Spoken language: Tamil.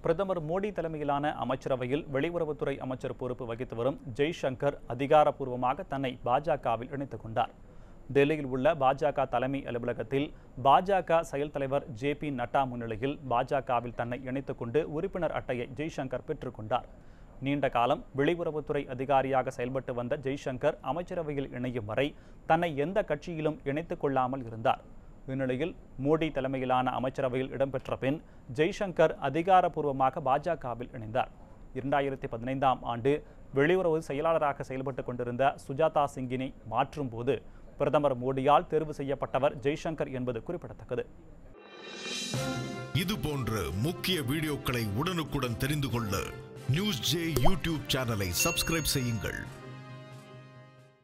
பிரதமர் மோடி தலைமையிலான அமைச்சரவையில் வெளியுறவுத்துறை அமைச்சர் பொறுப்பு வகித்து வரும் ஜெய்சங்கர் அதிகாரப்பூர்வமாக தன்னை பாஜகவில் இணைத்துக் கொண்டார் டெல்லியில் உள்ள பாஜக தலைமை அலுவலகத்தில் பாஜக செயல் தலைவர் ஜே பி நட்டா முன்னிலையில் பாஜகவில் தன்னை இணைத்துக் கொண்டு உறுப்பினர் அட்டையை ஜெய்சங்கர் பெற்றுக்கொண்டார் நீண்ட காலம் வெளியுறவுத்துறை அதிகாரியாக செயல்பட்டு வந்த ஜெய்சங்கர் அமைச்சரவையில் இணையும் வரை தன்னை எந்த கட்சியிலும் இணைத்துக் கொள்ளாமல் இருந்தார் இந்நிலையில் மோடி தலைமையிலான அமைச்சரவையில் இடம்பெற்ற பின் ஜெய்சங்கர் அதிகாரப்பூர்வமாக பாஜகவில் இணைந்தார் இரண்டாயிரத்தி பதினைந்தாம் ஆண்டு வெளியுறவு செயலாளராக செயல்பட்டுக் கொண்டிருந்த சுஜாதா சிங்கினை மாற்றும் போது பிரதமர் மோடியால் தேர்வு செய்யப்பட்டவர் ஜெய்சங்கர் என்பது குறிப்பிடத்தக்கது இது போன்ற முக்கிய வீடியோக்களை உடனுக்குடன் தெரிந்து கொள்ள நியூஸ் ஜே யூடியூப் சேனலை சப்ஸ்கிரைப் செய்யுங்கள்